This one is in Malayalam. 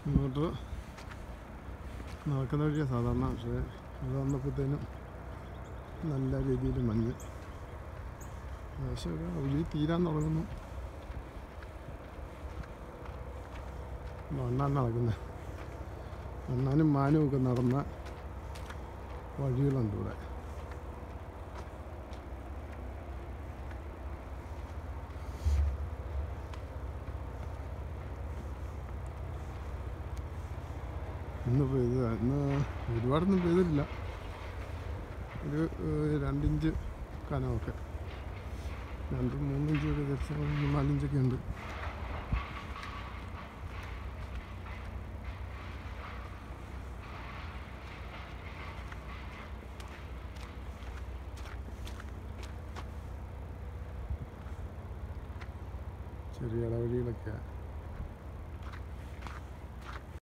ഇങ്ങോട്ട് നടക്കുന്ന വഴിയാണ് സാധാരണ പക്ഷേ അത് വന്നപ്പോഴത്തേനും നല്ല രീതിയിൽ മഞ്ഞ് ഏകദേശം ഒരു വഴി തീരാൻ തുടങ്ങുന്നു അണ്ണാൻ നടക്കുന്നത് അണ്ണാനും മാനും ഒക്കെ നടന്ന വഴികളുണ്ട് ഇവിടെ ഇന്ന് പെയ്ത ഇന്ന് ഒരുപാടൊന്നും പെയ്തിട്ടില്ല ഒരു ഏഹ്, രണ്ടിഞ്ച് കനമൊക്കെ രണ്ട് മൂന്നിഞ്ചൊക്കെ ദിവസം നാലിഞ്ചൊക്കെ ഉണ്ട് ചെറിയ ഇടവഴികളൊക്കെയാണ്